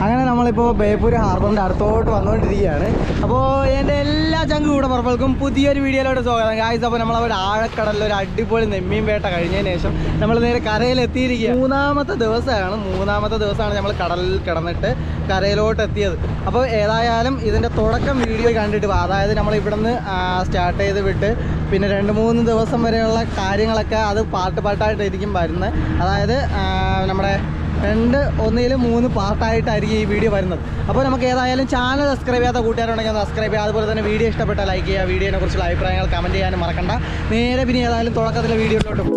അങ്ങനെ നമ്മളിപ്പോൾ ബേപ്പൂർ ഹാർബറിൻ്റെ അടുത്തോട്ട് വന്നുകൊണ്ടിരിക്കുകയാണ് അപ്പോൾ എൻ്റെ എല്ലാ ചങ്ക് കൂടെ പറപ്പൾക്കും പുതിയൊരു വീഡിയോയിലോട്ട് സ്വാഗതം ഗായ്സ് അപ്പോൾ നമ്മൾ ഒരു ആഴക്കടലിൽ ഒരു അടിപൊളി നെമ്മീൻ വേട്ട കഴിഞ്ഞതിന് ശേഷം നമ്മൾ നേരെ കരയിൽ എത്തിയിരിക്കുക മൂന്നാമത്തെ ദിവസമാണ് മൂന്നാമത്തെ ദിവസമാണ് നമ്മൾ കടലിൽ കിടന്നിട്ട് കരയിലോട്ട് എത്തിയത് അപ്പോൾ ഏതായാലും ഇതിൻ്റെ തുടക്കം വീഡിയോ കണ്ടിട്ട് വാ. അതായത് നമ്മൾ ഇവിടുന്ന് സ്റ്റാർട്ട് ചെയ്ത് വിട്ട് പിന്നെ രണ്ട് മൂന്ന് ദിവസം വരെയുള്ള കാര്യങ്ങളൊക്കെ അത് പാട്ട് പാട്ടായിട്ടായിരിക്കും വരുന്നത് അതായത് ആ, നമ്മുടെ രണ്ട് ഒന്നിൽ മൂന്ന് പാർട്ടായിട്ടായിരിക്കും ഈ വീഡിയോ വരുന്നത് അപ്പോൾ നമുക്ക് ഏതായാലും ചാനൽ സബ്സ്ക്രൈബ് ചെയ്യാത്ത കൂട്ടുകാരുണ്ടെങ്കിൽ ഒന്ന് സബ്സ്ക്രൈബ് ചെയ്യുക അതുപോലെ തന്നെ വീഡിയോ ഇഷ്ടപ്പെട്ടാൽ ലൈക്ക് ചെയ്യുക വീഡിയോനെ കുറിച്ചുള്ള അഭിപ്രായങ്ങൾ കമൻറ്റ് ചെയ്യാനും മറക്കണ്ട നേരെ പിന്നെ ഏതായാലും തുടക്കത്തിലെ വീഡിയോയിലോട്ട് പോകും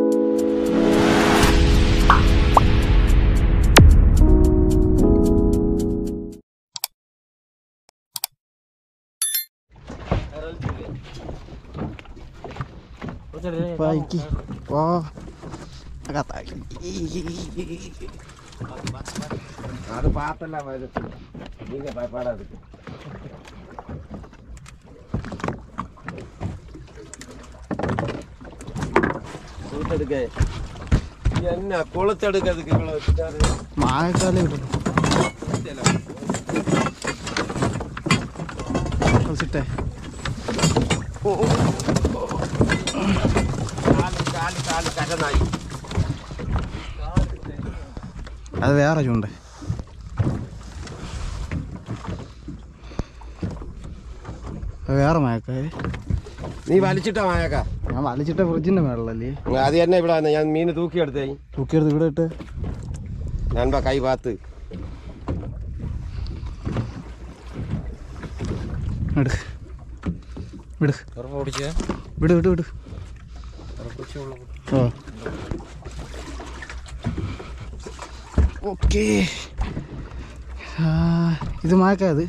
Baiki. Wah. Kata. അത് പാത്തല്ല വരും നീங்க ഭയപ്പാടാ എടുക്ക എന്നാ കുളത്തെടുக்கிறதுக்கு இவ்வளவு வச்சுட்டாரு മാങ്ങക്കാലം കിട്ടും കുറച്ചിട്ടേ കാല് കാല് കാല് കരനായി അത് വേറെ ചൂണ്ട അത് വേറെ മയക്കായ നീ വലിച്ചിട്ടാ മായക്ക ഞാൻ വലിച്ചിട്ട ഫ്രിഡ്ജിന്റെ മേളല്ലേ അത് തന്നെ ഇവിടെ വന്നെ. ഞാൻ മീൻ തൂക്കിയെടുത്തേ തൂക്കിയെടുത്ത് ഇവിടെ ഇട്ട് ഞാൻ കൈ പാത്ത് എടു വിട് വിട് വിട് വിട് ഓ ഓക്കേ ഇത് മാക്കാത്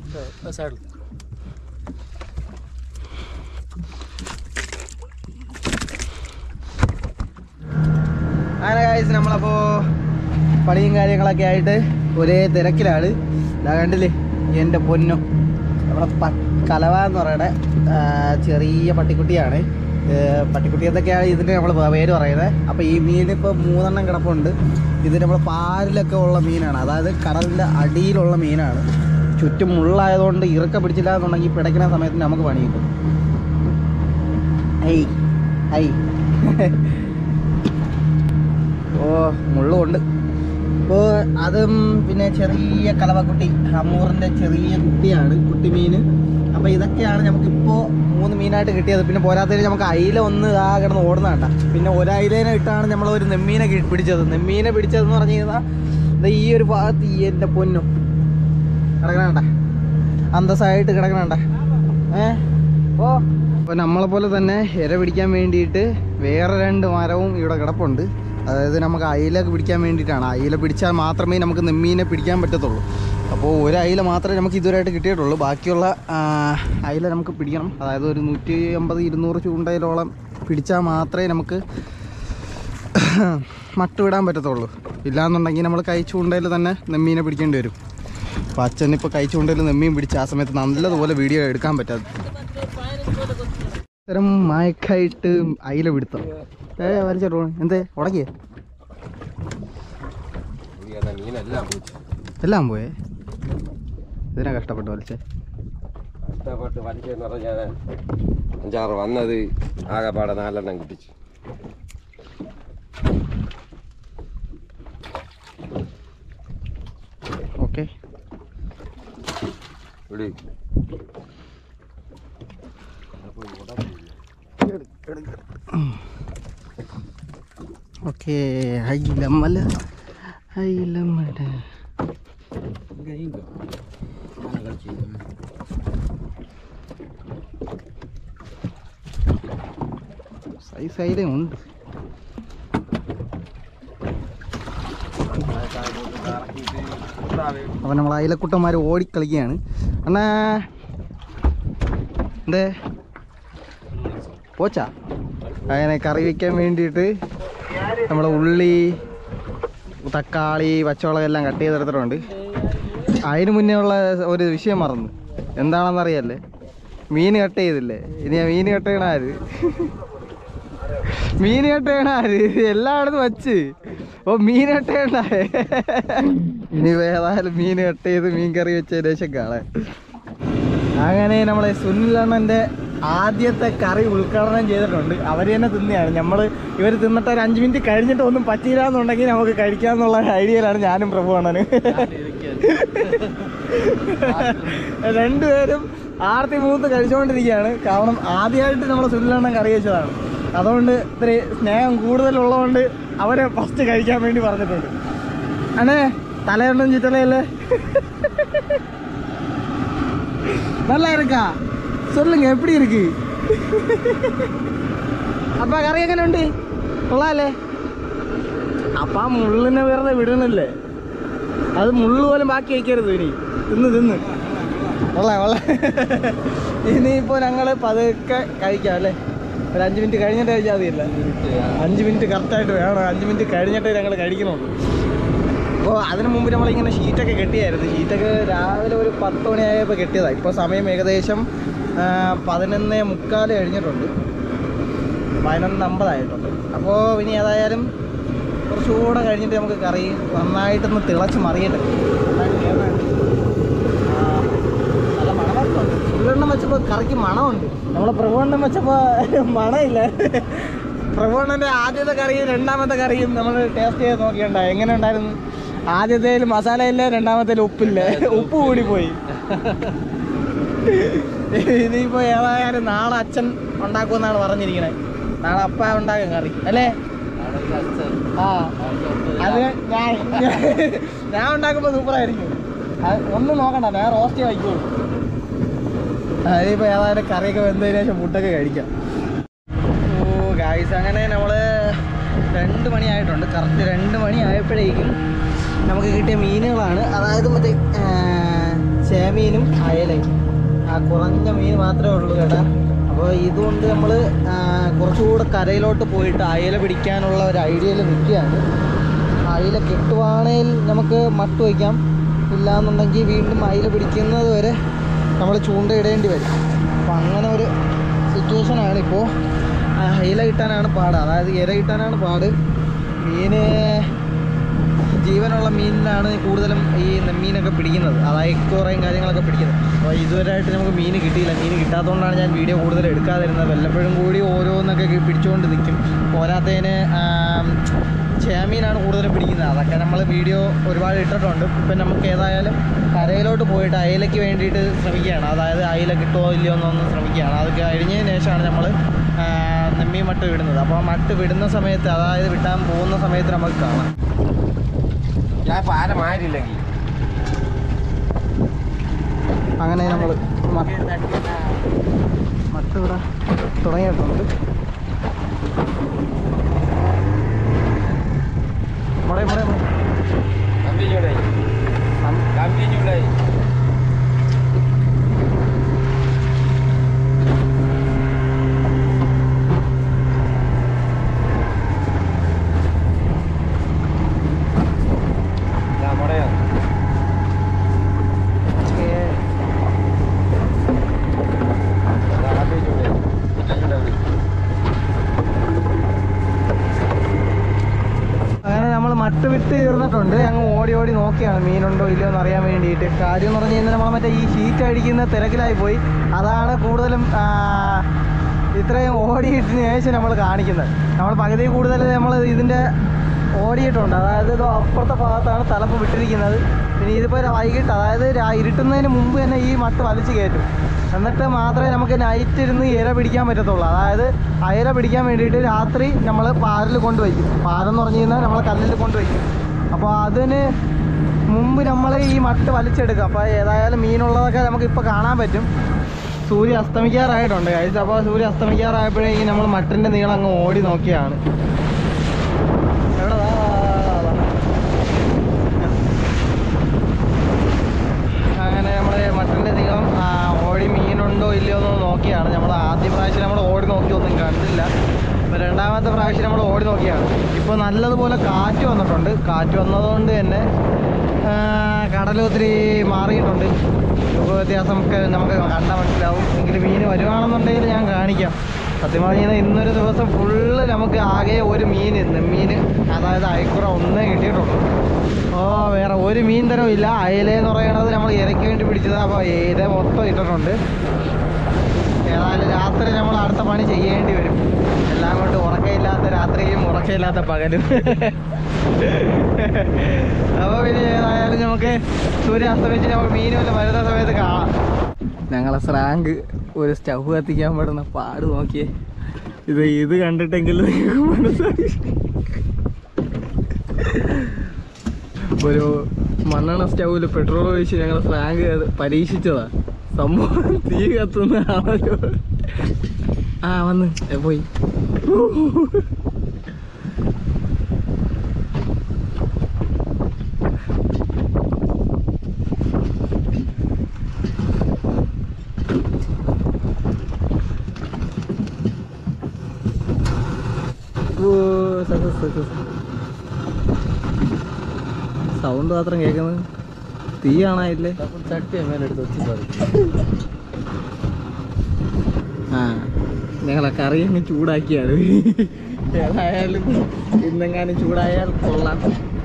അങ്ങനെ കാഴ്ച നമ്മളപ്പോൾ പണിയും കാര്യങ്ങളൊക്കെ ആയിട്ട് ഒരേ തിരക്കിലാണ് ഇതാ കണ്ടില്ലേ എൻ്റെ പൊന്നും നമ്മളെ പ കലവ എന്ന് പറയണ ആ, ചെറിയ പട്ടിക്കുട്ടിയാണ് ഏ, പട്ടിക്കുട്ടി എന്തൊക്കെയാണ് ഇതിൻ്റെ നമ്മൾ പേര് പറയുന്നത് അപ്പോൾ ഈ മീൻ ഇപ്പോൾ മൂന്നെണ്ണം കിടപ്പുണ്ട് ഇത് നമ്മൾ പാലിലൊക്കെ ഉള്ള മീനാണ് അതായത് കടലിൻ്റെ അടിയിലുള്ള മീനാണ് ചുറ്റും മുള്ളായതുകൊണ്ട് ഇറക്ക പിടിച്ചില്ല എന്നുണ്ടെങ്കിൽ പിടയ്ക്കുന്ന സമയത്ത് നമുക്ക് പണി കിട്ടും ഹൈ ഹൈ ഓ മുള്ളുണ്ട് അപ്പോൾ അതും പിന്നെ ചെറിയ കലവക്കുട്ടി ഹമൂറിൻ്റെ ചെറിയ കുട്ടിയാണ് കുട്ടി മീൻ അപ്പോൾ ഇതൊക്കെയാണ് നമുക്കിപ്പോൾ മൂന്ന് മീനായിട്ട് കിട്ടിയത് പിന്നെ പോരാത്തതിന് നമുക്ക് അയില ഒന്ന് ആ കിടന്ന് ഓടുന്ന കേട്ടാ പിന്നെ ഒരയിലേനെ ഇട്ടാണ് നമ്മൾ ഒരു നെമ്മീനെ കി- പിടിച്ചത് നെമ്മീനെ പിടിച്ചതെന്ന് പറഞ്ഞു കഴിഞ്ഞാൽ ദാ ഈ ഒരു ഭാഗത്ത് ഈ എൻ്റെ പൊന്നും കിടക്കണണ്ട അന്തസ്സായിട്ട് കിടക്കണണ്ട ഏ ഓ അപ്പോൾ നമ്മളെ പോലെ തന്നെ ഇര പിടിക്കാൻ വേണ്ടിയിട്ട് വേറെ രണ്ട് മരവും ഇവിടെ കിടപ്പുണ്ട് അതായത് നമുക്ക് അയില പിടിക്കാൻ വേണ്ടിയിട്ടാണ് അയില പിടിച്ചാൽ മാത്രമേ നമുക്ക് നെമ്മീനെ പിടിക്കാൻ പറ്റത്തുള്ളൂ അപ്പോൾ ഒരു അയില മാത്രമേ നമുക്ക് ഇതുവരെയായിട്ട് കിട്ടിയിട്ടുള്ളൂ ബാക്കിയുള്ള ആ, അയില നമുക്ക് പിടിക്കണം അതായത് ഒരു നൂറ്റി അമ്പത് ഇരുന്നൂറ് ചൂണ്ടയിലോളം പിടിച്ചാൽ മാത്രമേ നമുക്ക് മട്ടുവിടാൻ പറ്റത്തുള്ളൂ ഇല്ലാന്നുണ്ടെങ്കിൽ നമ്മൾ കൈ ചൂണ്ടയിൽ തന്നെ നെമ്മീനെ പിടിക്കേണ്ടി വരും അപ്പോൾ അച്ഛൻ ഇപ്പോൾ കൈ ചൂണ്ടയിൽ നെമ്മീൻ പിടിച്ച് ആ സമയത്ത് നല്ലതുപോലെ വീഡിയോ എടുക്കാൻ പറ്റാതെ ഇത്തരം മയക്കായിട്ട് അയില പിടുത്തം ഏ വലിച്ചോ എന്തേ ഉടക്കിയേ മീനെല്ലാം പോച്ചു എല്ലാം പോയേ ഇതിനാ കഷ്ടപ്പെട്ട് വലിച്ചേ കഷ്ടപ്പെട്ട് വലിച്ചെന്ന് പറഞ്ഞാൽ അഞ്ചാറ് വന്നത് ആകെപ്പാടെ നാലെണ്ണം കിട്ടിച്ചു ഓക്കെ വിളി ഓക്കെ അയിലമ്മല അയിലമ്മല സൈസ് അയിലും ഉണ്ട് അപ്പം നമ്മൾ അയിലക്കുട്ടന്മാർ ഓടിക്കളിക്കുകയാണ് അണ്ണാ എന്തേ പോച്ചാ അങ്ങനെ കറി വയ്ക്കാൻ വേണ്ടിയിട്ട് നമ്മൾ ഉള്ളി തക്കാളി പച്ചമുളക് എല്ലാം കട്ട് ചെയ്തെടുത്തിട്ടുണ്ട് അതിന് മുന്നേ ഉള്ള ഒരു വിഷയം മറന്നു എന്താണെന്നറിയല്ലേ മീൻ കട്ട് ചെയ്തില്ലേ ഇനി ആ മീൻ കട്ട് ചെയ്യണ ആര് മീൻ കട്ട് ചെയ്യണ ആര് എല്ലായിടത്തും വച്ച് ഓ മീൻ കട്ട് ചെയ്യണ ഇനി ഏതായാലും മീൻ കട്ട് ചെയ്ത് മീൻ കറി വെച്ചതിന് ശേഷം കാണാൻ അങ്ങനെ നമ്മളെ സുനിലണ്ണൻ്റെ ആദ്യത്തെ കറി ഉദ്ഘാടനം ചെയ്തിട്ടുണ്ട് അവർ തന്നെ തിന്നെയാണ് നമ്മൾ ഇവർ തിന്നിട്ട് ഒരു അഞ്ച് മിനിറ്റ് കഴിഞ്ഞിട്ട് ഒന്നും പറ്റിയില്ല എന്നുണ്ടെങ്കിൽ നമുക്ക് കഴിക്കാമെന്നുള്ള ഐഡിയയിലാണ് ഞാനും പ്രഭുവണ്ണനും രണ്ടുപേരും ആർത്തി മൂത്ത് കഴിച്ചുകൊണ്ടിരിക്കുകയാണ് കാരണം ആദ്യമായിട്ട് നമ്മൾ സുനിലണ്ണൻ കറി വെച്ചതാണ് അതുകൊണ്ട് ഇത്തിരി സ്നേഹം കൂടുതലുള്ളതുകൊണ്ട് അവരെ ഫസ്റ്റ് കഴിക്കാൻ വേണ്ടി പറഞ്ഞിട്ടുണ്ട് അണേ തലയുണ്ടും ചിത്തലയല്ലേ நல்லா இருக்கா சொல்லுங்க எப்படி இருக்கு അപ്പ കറി എങ്ങനെ ഉണ്ട് കൊള്ളാല്ലേ അപ്പ ആ മുള്ളിനെ വെറുതെ വിടണില്ലേ അത് മുള്ളു പോലും ബാക്കി വയ്ക്കരുത് ഇനി തിന്ന് തിന്ന് കൊള്ളാം കൊള്ളാം ഇനിയിപ്പോൾ ഞങ്ങൾ പതുക്കെ കഴിക്കാം അല്ലേ ഒരു അഞ്ച് മിനിറ്റ് കഴിഞ്ഞിട്ട് കഴിച്ചാൽ മതിയല്ല അഞ്ച് മിനിറ്റ് കറക്റ്റായിട്ട് വേണം അഞ്ച് മിനിറ്റ് കഴിഞ്ഞിട്ട് ഞങ്ങൾ കഴിക്കണുള്ളൂ അപ്പോൾ അതിന് മുമ്പ് നമ്മളിങ്ങനെ ഷീറ്റൊക്കെ കെട്ടിയായിരുന്നു ഷീറ്റൊക്കെ രാവിലെ ഒരു പത്ത് മണിയായപ്പോൾ കെട്ടിയതാണ് ഇപ്പോൾ സമയം ഏകദേശം ആ, പതിനൊന്ന് മുക്കാൽ കഴിഞ്ഞിട്ടുണ്ട് പതിനൊന്ന് അമ്പതായിട്ടുണ്ട് അപ്പോൾ ഇനി ഏതായാലും കുറച്ചുകൂടെ കഴിഞ്ഞിട്ട് നമുക്ക് കറി നന്നായിട്ടൊന്ന് തിളച്ച് മറിയട്ടെ നന്നായിട്ട് വേവാണ്. ആ, നല്ല മണമൊക്കെ ഉണ്ട് ഉള്ളെണ്ണം വെച്ചപ്പോൾ കറിക്ക് മണമുണ്ട് നമ്മളെ പ്രഭുവണ്ണം വെച്ചപ്പോൾ മണമില്ല പ്രഭുവണ്ണൻ്റെ ആദ്യത്തെ കറിയും രണ്ടാമത്തെ കറിയും നമ്മൾ ടേസ്റ്റ് ചെയ്ത് നോക്കിയുണ്ടായി എങ്ങനെ ഉണ്ടായിരുന്നു ആദ്യത്തേൽ മസാലയില്ല രണ്ടാമത്തേൽ ഉപ്പില്ല ഉപ്പ് കൂടി പോയി ഇനിയിപ്പോൾ ഏതായാലും നാളെ അച്ഛൻ ഉണ്ടാക്കുമെന്നാണ് പറഞ്ഞിരിക്കണത് നാളെ അപ്പ ഉണ്ടാക്കും കറി അല്ലേ ആ അത് ഞാൻ ഞാൻ- ഞാൻ ഉണ്ടാക്കുമ്പോൾ സൂപ്പറായിരിക്കും അത് ഒന്നും നോക്കണ്ട ഞാൻ റോസ്റ്റ് വയ്ക്കുള്ളൂ അതിപ്പോൾ ഏതായാലും കറിയൊക്കെ വെന്തതിന് ശേഷം ഫുഡൊക്കെ കഴിക്കാം ഓ ഗായ്സ് അങ്ങനെ നമ്മൾ രണ്ട് മണിയായിട്ടുണ്ട് കറക്റ്റ് രണ്ട് മണി ആയപ്പോഴേക്കും നമുക്ക് കിട്ടിയ മീനുകളാണ് അതായത് മറ്റേ ആ, ചേമീനും അയലയും ആ കുറഞ്ഞ മീൻ മാത്രമേ ഉള്ളൂ കേട്ടാ അപ്പോൾ ഇതുകൊണ്ട് നമ്മൾ കുറച്ചുകൂടെ കരയിലോട്ട് പോയിട്ട് അയല പിടിക്കാനുള്ള ഒരു ഐഡിയയിൽ നിൽക്കുകയാണ് അയില കിട്ടുവാണെങ്കിൽ നമുക്ക് മട്ട് വയ്ക്കാം ഇല്ലാന്നുണ്ടെങ്കിൽ വീണ്ടും അയില പിടിക്കുന്നത് വരെ നമ്മൾ ചൂണ്ടയിടേണ്ടി വരും അപ്പം അങ്ങനെ ഒരു സിറ്റുവേഷനാണ് ഇപ്പോൾ അയില കിട്ടാനാണ് പാട് അതായത് ഇര കിട്ടാനാണ് പാട് മീന് ജീവനുള്ള മീനിലാണ് കൂടുതലും ഈ നെമ്മീനൊക്കെ പിടിക്കുന്നത് അതായത് എക്കോറയും കാര്യങ്ങളൊക്കെ പിടിക്കുന്നത് അപ്പോൾ ഇതുവരെയായിട്ട് നമുക്ക് മീൻ കിട്ടിയില്ല മീൻ കിട്ടാത്തതുകൊണ്ടാണ് ഞാൻ വീഡിയോ കൂടുതൽ എടുക്കാതിരുന്നത് വല്ലപ്പോഴും കൂടി ഓരോന്നൊക്കെ കി- പിടിച്ചുകൊണ്ട് നിൽക്കും പോരാത്തതിന് ആം, ചേമീനാണ് കൂടുതലും പിടിക്കുന്നത് അതൊക്കെ നമ്മൾ വീഡിയോ ഒരുപാട് ഇട്ടിട്ടുണ്ട് ഇപ്പം നമുക്ക് ഏതായാലും കരയിലോട്ട് പോയിട്ട് അയലയ്ക്ക് വേണ്ടിയിട്ട് ശ്രമിക്കുകയാണ് അതായത് അയല കിട്ടുമോ ഇല്ലയോ എന്നൊന്ന് ശ്രമിക്കുകയാണ് അത് കഴിഞ്ഞതിന് ശേഷമാണ് നമ്മൾ നെമ്മീൻ മട്ട് വിടുന്നത് അപ്പോൾ ആ മട്ട് വിടുന്ന സമയത്ത് അതായത് വിട്ടാൻ പോകുന്ന സമയത്ത് നമുക്ക് കാണാം ഞാൻ ഇപ്പൊ ആരെ മാരില്ലെങ്കിൽ അങ്ങനെ നമ്മൾ മട്ട് ഇവിടെ തുടങ്ങിയിട്ടുണ്ട് മുടേ മുടേ മുടേ. കമ്പി ചൂടായി കമ്പി ചൂടായി മുടയോ ഏ, കമ്പി ചൂടായി ചൂടായി അങ്ങനെ നമ്മൾ മട്ട് വിട്ട് തീർന്നിട്ടുണ്ട് അങ്ങ് ഓടി ഓടി നോക്കിയാണ് മീനുണ്ടോ ഇല്ലയോ എന്ന് അറിയാൻ വേണ്ടിയിട്ട് കാര്യം എന്ന് പറഞ്ഞു കഴിഞ്ഞാൽ നമ്മൾ മറ്റേ ഈ ഷീറ്റ് അടിക്കുന്ന തിരക്കിലായി പോയി അതാണ് കൂടുതലും ആ, ഇത്രയും ഓടിയിട്ടതിന് ശേഷം നമ്മൾ കാണിക്കുന്നത് നമ്മൾ പകുതി കൂടുതൽ നമ്മൾ ഇതിൻ്റെ ഓടിയിട്ടുണ്ട് അതായത് ഇത് അപ്പുറത്തെ ഭാഗത്താണ് തലപ്പ് വിട്ടിരിക്കുന്നത് പിന്നെ ഇതിപ്പോൾ വൈകിട്ട് അതായത് രാ- ഇരുട്ടുന്നതിന് മുമ്പ് തന്നെ ഈ മട്ട് വലിച്ചു കയറ്റും എന്നിട്ട് മാത്രമേ നമുക്ക് നൈറ്റ് ഇരുന്ന് ഇര പിടിക്കാൻ പറ്റത്തുള്ളൂ അതായത് അയല പിടിക്കാൻ വേണ്ടിയിട്ട് രാത്രി നമ്മൾ പാരൽ കൊണ്ടുവയ്ക്കും പാരെന്ന് പറഞ്ഞു കഴിഞ്ഞാൽ നമ്മൾ കല്ലിൽ കൊണ്ടുവയ്ക്കും അപ്പോൾ അതിന് മുമ്പ് നമ്മൾ ഈ മട്ട് വലിച്ചെടുക്കും അപ്പോൾ ഏതായാലും മീനുള്ളതൊക്കെ നമുക്ക് ഇപ്പോൾ കാണാൻ പറ്റും സൂര്യ അസ്തമിക്കാറായിട്ടുണ്ട് കഴിച്ച് അപ്പോൾ സൂര്യ അസ്തമിക്കാറായപ്പോഴേക്കും നമ്മൾ മട്ടിൻ്റെ നീളം അങ്ങ് ഓടി നോക്കിയാണ് എവിടെ വാ, വാ, വാ, വാ. അങ്ങനെ നമ്മൾ മട്ടൻ്റെ നീളം ആ, ഓടി മീനുണ്ടോ ഇല്ലയോ എന്ന് നോക്കിയാണ് നമ്മൾ ആദ്യ പ്രാവശ്യം നമ്മൾ ഓടി നോക്കി ഒന്നും കണ്ടില്ല അപ്പോൾ രണ്ടാമത്തെ പ്രാവശ്യം നമ്മൾ ഓടി നോക്കിയാണ് ഇപ്പോൾ നല്ലതുപോലെ കാറ്റ് വന്നിട്ടുണ്ട് കാറ്റ് വന്നതുകൊണ്ട് തന്നെ ആ, കടൽ ഒത്തിരി മാറിയിട്ടുണ്ട് രൂപ വ്യത്യാസം ഒക്കെ നമുക്ക് കണ്ടാൽ മനസ്സിലാവും എങ്കിലും മീൻ വരുവാണെന്നുണ്ടെങ്കിൽ ഞാൻ കാണിക്കാം സത്യം പറഞ്ഞാൽ ഇന്നൊരു ദിവസം ഫുള്ള് നമുക്ക് ആകെ ഒരു മീൻ നെമ്മീൻ അതായത് അയക്കുറ ഒന്നേ കിട്ടിയിട്ടുള്ളൂ ഓ വേറെ ഒരു മീൻ തരം ഇല്ല അയല എന്ന് പറയണത് നമ്മൾ ഇരയ്ക്ക് വേണ്ടി പിടിച്ചത് അപ്പോൾ ഇര മൊത്തം ഇട്ടിട്ടുണ്ട് ഏതായാലും രാത്രി നമ്മൾ അടുത്ത പണി ചെയ്യേണ്ടി വരും എല്ലാം കൊണ്ട് ഉറക്കമില്ലാത്ത രാത്രിയും ഉറക്കമില്ലാത്ത പകലും അപ്പോൾ പിന്നെ ഏതായാലും നമുക്ക് സൂര്യാസ്തമിച്ച് നമുക്ക് മീൻ വല്ല വരുന്ന സമയത്ത് കാണാം ഞങ്ങളെ സ്രാങ്ക് ഒരു സ്റ്റൗ കത്തിക്കാൻ പെടുന്ന പാട് നോക്കിയേ ഇത് ഇത് കണ്ടിട്ടെങ്കിലും നിങ്ങൾക്ക് മനസ്സിലായി ഒരു മണ്ണെണ്ണ സ്റ്റൗവിൽ പെട്രോൾ ഒഴിച്ച് ഞങ്ങൾ സ്രാങ്ക് പരീക്ഷിച്ചതാ സംഭവം തീ കത്തുന്ന ആളോ ആ വന്ന് ഏ, പോയി സൗണ്ട് മാത്രം കേൾക്കുന്നത് തീ കാണാനില്ലേ ചട്ടി എങ്ങനെ എടുത്ത് വെച്ച് ആ ഞങ്ങളെ കറി അങ്ങ് ചൂടാക്കിയാണ് ഏതായാലും ഇന്നെങ്ങാനും ചൂടായാൽ കൊള്ളാം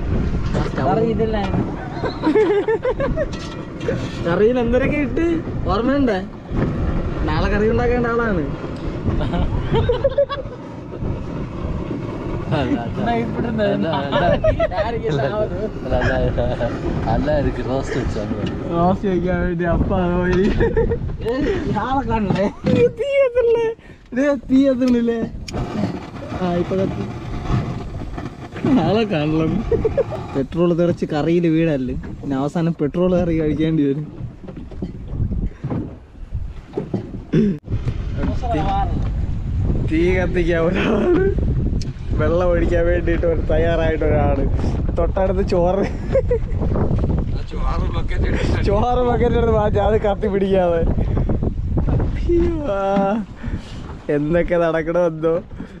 കറിയിൽ എന്തൊക്കെ ഇട്ട് ഓർമ്മയുണ്ടേ നാളെ കറി ഉണ്ടാക്കേണ്ട ആളാണ് അല്ല എനിക്ക് റോസ്റ്റ് വെച്ചാൽ റോസ്റ്റ് വയ്ക്കാൻ വേണ്ടി അപ്പ പോയി ആളെ കാണണ്ടേ തീ എത്തല്ലേ ഇത് തീ എത്തണില്ലേ ആ ഇപ്പൊ കത്തി ആളെ കാണണം പെട്രോൾ തെറിച്ച് കറിയിൽ വീടല്ലേ പിന്നെ അവസാനം പെട്രോൾ കറി കഴിക്കേണ്ടി വരും തീ കത്തിക്കാൻ ഒരാള് വെള്ളം ഒഴിക്കാൻ വേണ്ടിയിട്ട് ഒരു തയ്യാറായിട്ട് ഒരാള് തൊട്ടടുത്ത് ചോറ് ചോറ് ബക്കറ്റ് എടുത്ത് മാറ്റി അത് കത്തി പിടിക്കാതെ അയ്യോ, ആ. എന്തൊക്കെ നടക്കണമെന്തോ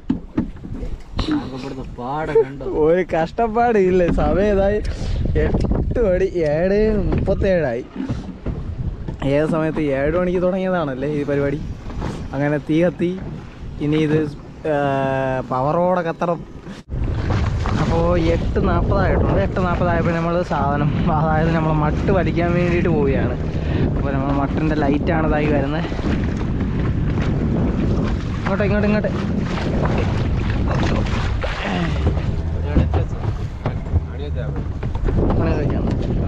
പാട കണ്ടോ ഒരു കഷ്ടപ്പാട് ഇല്ല സമയം ഏതായി എട്ട് മണി ഏഴ് മുപ്പത്തേഴായി ഏത് സമയത്ത് ഏഴ് മണിക്ക് തുടങ്ങിയതാണല്ലേ ഈ പരിപാടി അങ്ങനെ തീ കത്തി ഇനി ഇത് ആ, പവറോടെ കത്തണം അപ്പോൾ എട്ട് നാൽപ്പതായിട്ടുണ്ട് എട്ട് നാൽപ്പതായപ്പോൾ നമ്മൾ സാധനം അതായത് നമ്മൾ മട്ട് വലിക്കാൻ വേണ്ടിയിട്ട് പോവുകയാണ് അപ്പോൾ നമ്മൾ മട്ടിൻ്റെ ലൈറ്റാണ് ഇതായി വരുന്നത് ഇങ്ങോട്ട് ഇങ്ങോട്ട് ഇങ്ങോട്ട് അങ്ങനെ കഴിക്കാം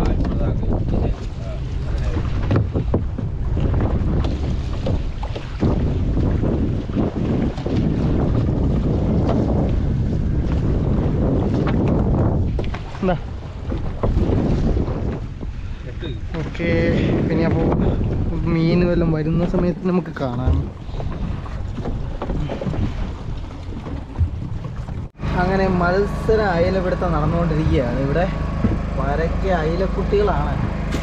എന്താ ഓക്കെ പിന്നെ അപ്പോൾ മീൻ വല്ലതും വരുന്ന സമയത്ത് നമുക്ക് കാണാം അങ്ങനെ മത്സര അയലപിടുത്തം നടന്നുകൊണ്ടിരിക്കുകയാണ് ഇവിടെ പരക്കെ അയലക്കുട്ടികളാണ്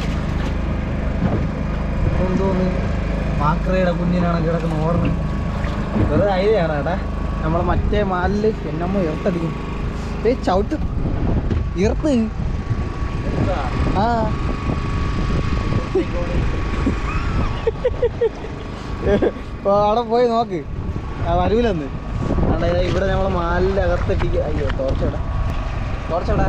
എന്തോന്ന് മാക്രയുടെ കുഞ്ഞിനാണ് കിടക്കുന്ന ഓർമ്മ വെറുതെ അയലയാണ് ഏട്ടാ നമ്മളെ മറ്റേ മാലില് എന്നമ്മ ഇറത്തടിക്കും ഏ ചവിട്ട് ഇറത്ത് ആ ഇപ്പൊ അവിടെ പോയി നോക്ക് ആ വരൂലെന്ന് ആണ്ടാ ഇതാ ഇവിടെ നമ്മളെ മാലിന്റെ അകത്തെട്ടിക്ക് അയ്യോ ടോർച്ചടാ ടോർച്ചടാ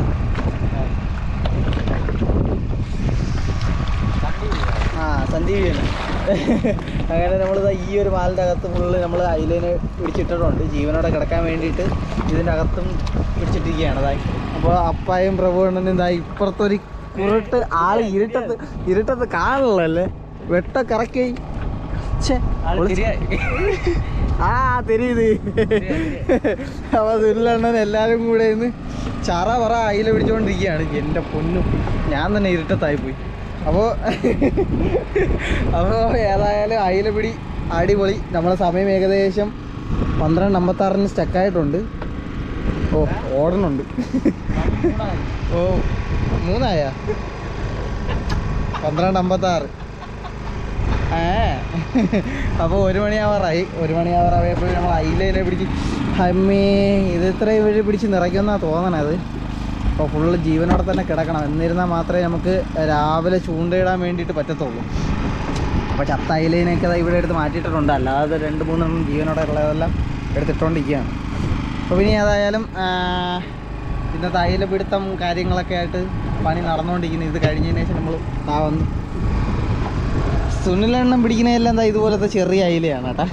ആ സന്ദീപിയാണ് അങ്ങനെ നമ്മളിതാ ഈ ഒരു മാലിൻ്റെ അകത്ത് ഫുള്ള് നമ്മൾ അയിലേനെ പിടിച്ചിട്ടിട്ടുണ്ട് ജീവനോടെ കിടക്കാൻ വേണ്ടിയിട്ട് ഇതിൻ്റെ അകത്തും പിടിച്ചിട്ടിരിക്കുകയാണ് അതായി അപ്പോൾ അപ്പായും പ്രഭുവണ്ണനും ഇതാ ഇപ്പുറത്തൊരു കുരുട്ട് ആള് ഇരുട്ടത്ത് ഇരുട്ടത്ത് കാണുള്ളല്ലേ വെട്ട കറക്കി ഛേ, ഒളിച്ച്. ആ തെരിയത് അപ്പൊ ദുരിലണ്ണൻ എല്ലാരും കൂടെ ഇന്ന് ചറ പറ അയില പിടിച്ചുകൊണ്ടിരിക്കുകയാണ് എൻ്റെ പൊന്നും ഞാൻ തന്നെ ഇരുട്ടത്തായി പോയി അപ്പോൾ അപ്പോൾ ഏതായാലും അയില പിടി അടിപൊളി നമ്മളെ സമയം ഏകദേശം പന്ത്രണ്ട് അമ്പത്താറിന് സ്റ്റക്കായിട്ടുണ്ട് ഓ ഓടണുണ്ട് ഓ മൂന്നായ പന്ത്രണ്ട് അമ്പത്താറ് ഏ അപ്പോൾ ഒരു മണിയാവാറായി ഒരു മണിയാവാറായപ്പോൾ നമ്മൾ അയിലേനെ പിടിച്ച് അമ്മേ ഇത് ഇത്ര ഇവര് പിടിച്ച് നിറയ്ക്കുമെന്നാണ് തോന്നണത് അപ്പോൾ ഫുള്ള് ജീവനോടെ തന്നെ കിടക്കണം എന്നിരുന്നാൽ മാത്രമേ നമുക്ക് രാവിലെ ചൂണ്ടയിടാൻ വേണ്ടിയിട്ട് പറ്റത്തുള്ളൂ അപ്പോൾ ചത്ത അയിലേനെയൊക്കെ ദാ ഇവിടെ എടുത്ത് മാറ്റിയിട്ടിട്ടുണ്ട് അല്ലാതെ രണ്ട് മൂന്നെണ്ണം ജീവനോടെ ഉള്ളതെല്ലാം എടുത്തിട്ടുകൊണ്ടിരിക്കുകയാണ് അപ്പോൾ ഇനി ഏതായാലും ആ, ഇന്നത്തെ അയില പിടുത്തം കാര്യങ്ങളൊക്കെ ആയിട്ട് പണി നടന്നുകൊണ്ടിരിക്കുന്നു ഇത് കഴിഞ്ഞതിന് ശേഷം നമ്മൾ ആ വന്നു സുനിലെണ്ണം പിടിക്കുന്നതെല്ലാം എന്താ ഇതുപോലത്തെ ചെറിയ അയിലയാണ് കേട്ടാ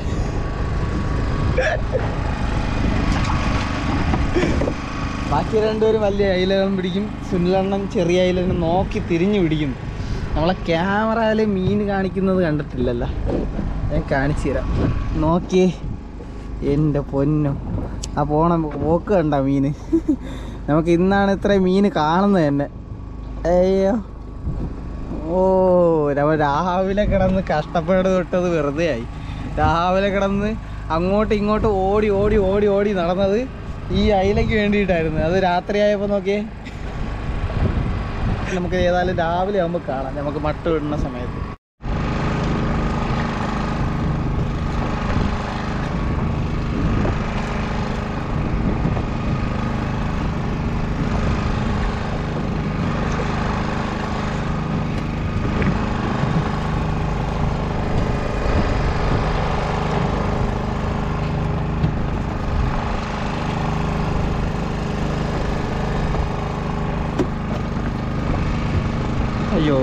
ബാക്കി രണ്ടുപേരും വലിയ അയിലകളും പിടിക്കും സുനിലെണ്ണം ചെറിയ അയിലിനെ നോക്കി തിരിഞ്ഞു പിടിക്കും നമ്മളെ ക്യാമറയിൽ മീൻ കാണിക്കുന്നത് കണ്ടിട്ടില്ലല്ലോ ഞാൻ കാണിച്ചു തരാം നോക്കിയേ എൻ്റെ പൊന്നും ആ പോണ പോക്ക് കണ്ട മീൻ നമുക്ക് ഇന്നാണ് ഇത്ര മീൻ കാണുന്നത് തന്നെ അയ്യോ ഓ നമ്മൾ രാവിലെ കിടന്ന് കഷ്ടപ്പാട് തൊട്ടത് വെറുതെ ആയി രാവിലെ കിടന്ന് അങ്ങോട്ടും ഇങ്ങോട്ടും ഓടി ഓടി ഓടി ഓടി നടന്നത് ഈ അയിലയ്ക്ക് വേണ്ടിയിട്ടായിരുന്നു അത് രാത്രിയായപ്പോൾ നോക്കിയേ നമുക്ക് ഏതായാലും രാവിലെ ആകുമ്പോൾ കാണാം നമുക്ക് മട്ട വിടുന്ന സമയത്ത് അയ്യോ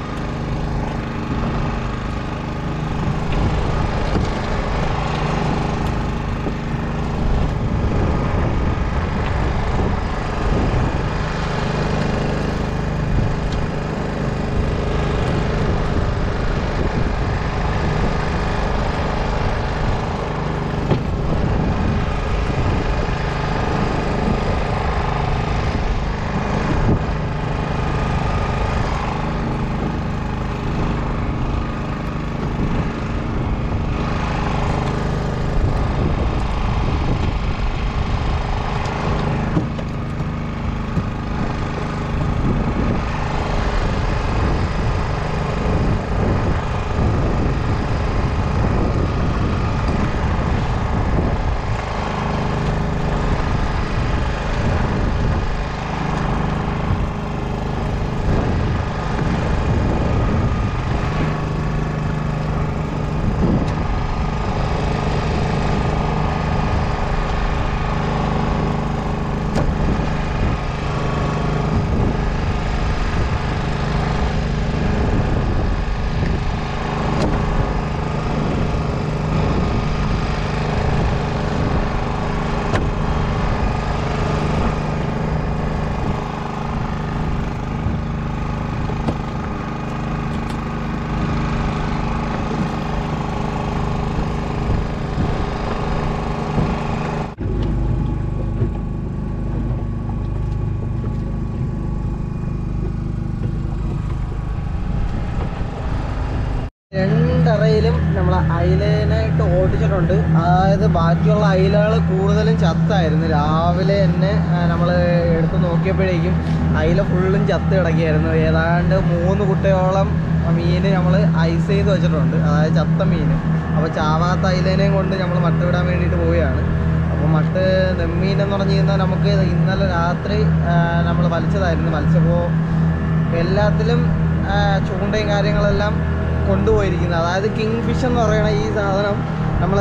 രണ്ടറയിലും നമ്മൾ അയിലേനായിട്ട് ഓടിച്ചിട്ടുണ്ട് അതായത് ബാക്കിയുള്ള അയിലകൾ കൂടുതലും ചത്തായിരുന്നു രാവിലെ തന്നെ നമ്മൾ എടുത്ത് നോക്കിയപ്പോഴേക്കും അയില ഫുള്ളും ചത്ത് കിടക്കുകയായിരുന്നു ഏതാണ്ട് മൂന്ന് കുട്ടയോളം മീൻ നമ്മൾ ഐസ് ചെയ്ത് വെച്ചിട്ടുണ്ട് അതായത് ചത്ത മീൻ അപ്പോൾ ചാവാത്ത അയിലേനെയും കൊണ്ട് നമ്മൾ മട്ട വിടാൻ വേണ്ടിയിട്ട് പോവുകയാണ് അപ്പോൾ മട്ട് നെമ്മീൻ എന്ന് പറഞ്ഞു കഴിഞ്ഞാൽ നമുക്ക് ഇന്നലെ രാത്രി നമ്മൾ വലിച്ചതായിരുന്നു വലിച്ചപ്പോൾ എല്ലാത്തിലും ആ, ചൂണ്ടയും കാര്യങ്ങളെല്ലാം കൊണ്ടുപോയിരിക്കുന്നത് അതായത് കിങ് ഫിഷ് എന്ന് പറയുന്ന ഈ സാധനം നമ്മൾ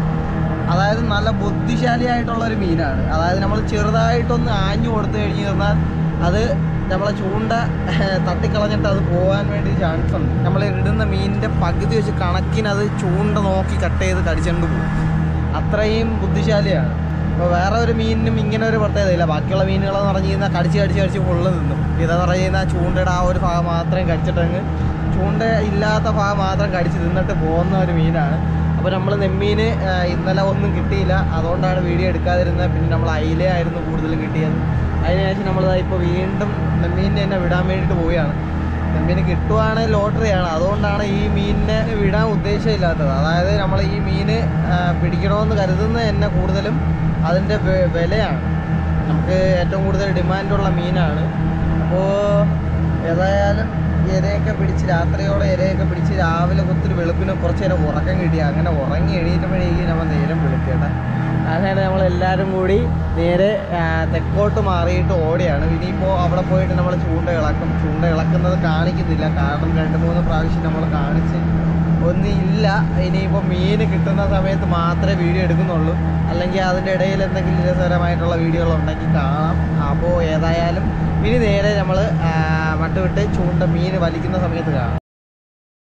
അതായത് നല്ല ബുദ്ധിശാലിയായിട്ടുള്ള ഒരു മീനാണ് അതായത് നമ്മൾ ചെറുതായിട്ടൊന്ന് ആഞ്ഞു കൊടുത്തു കഴിഞ്ഞ് കഴിഞ്ഞാൽ അത് നമ്മളെ ചൂണ്ട തട്ടിക്കളഞ്ഞിട്ട് അത് പോകാൻ വേണ്ടി ചാൻസ് ഉണ്ട് നമ്മൾ ഇടുന്ന മീനിൻ്റെ പകുതി വെച്ച് കണക്കിന് അത് ചൂണ്ട നോക്കി കട്ട് ചെയ്ത് കടിച്ചുകൊണ്ട് പോകും അത്രയും ബുദ്ധിശാലിയാണ് ഇപ്പോൾ വേറെ ഒരു മീനിനും ഇങ്ങനെ ഒരു പ്രത്യേകതയില്ല ബാക്കിയുള്ള മീനുകളെന്ന് പറഞ്ഞു കഴിഞ്ഞാൽ കടിച്ച് കടിച്ച് കടിച്ച് ഫുള്ള് നിന്നും ഇതെന്ന് പറഞ്ഞു കഴിഞ്ഞാൽ ചൂണ്ടയുടെ ആ ഒരു ഭാഗം മാത്രം കടിച്ചിട്ടങ്ങ് ചൂണ്ട ഇല്ലാത്ത ഭാഗം മാത്രം കടിച്ച് തിന്നിട്ട് പോകുന്ന ഒരു മീനാണ് അപ്പോൾ നമ്മൾ നെമ്മീൻ ആ, ഇന്നലെ ഒന്നും കിട്ടിയില്ല അതുകൊണ്ടാണ് വീഡിയോ എടുക്കാതിരുന്നത് പിന്നെ നമ്മൾ അയിലയായിരുന്നു കൂടുതലും കിട്ടിയത് അതിനുശേഷം നമ്മൾ ഇപ്പോൾ വീണ്ടും നെമ്മീനെ തന്നെ വിടാൻ വേണ്ടിയിട്ട് പോവുകയാണ് നെമ്മീന് കിട്ടുവാണെങ്കിൽ ലോട്ടറിയാണ് അതുകൊണ്ടാണ് ഈ മീനിനെ വിടാൻ ഉദ്ദേശമില്ലാത്തത് അതായത് നമ്മൾ ഈ മീന് ആ, പിടിക്കണമെന്ന് കരുതുന്നത് തന്നെ കൂടുതലും അതിൻ്റെ വെ- വിലയാണ് നമുക്ക് ഏറ്റവും കൂടുതൽ ഡിമാൻഡുള്ള മീനാണ് അപ്പോൾ ഏതായാലും ഇരയൊക്കെ പിടിച്ച് രാത്രിയോടെ ഇരയൊക്കെ പിടിച്ച് രാവിലെ ഒത്തിരി വെളുപ്പിന് കുറച്ച് നേരം ഉറക്കം കിട്ടി അങ്ങനെ ഉറങ്ങി എണീറ്റപ്പോഴേക്കും നമ്മൾ നേരം വെളുക്കേട്ടെ അങ്ങനെ നമ്മൾ എല്ലാവരും കൂടി നേരെ ആ, തെക്കോട്ട് മാറിയിട്ട് ഓടിയാണ് ഇനിയിപ്പോൾ അവിടെ പോയിട്ട് നമ്മൾ ചൂണ്ട ഇളക്കും ചൂണ്ട ഇളക്കുന്നത് കാണിക്കുന്നില്ല കാരണം രണ്ട് മൂന്ന് പ്രാവശ്യം നമ്മൾ കാണിച്ച് ഒന്നും ഇല്ല ഇനിയിപ്പോൾ മീൻ കിട്ടുന്ന സമയത്ത് മാത്രമേ വീഡിയോ എടുക്കുന്നുള്ളൂ അല്ലെങ്കിൽ അതിൻ്റെ ഇടയിൽ എന്തെങ്കിലും രസകരമായിട്ടുള്ള വീഡിയോകൾ ഉണ്ടെങ്കിൽ കാണാം അപ്പോൾ ഏതായാലും ഇനി നേരെ നമ്മൾ മട്ടുവിട്ട് ചൂണ്ട മീൻ വലിക്കുന്ന സമയത്ത് കാണാം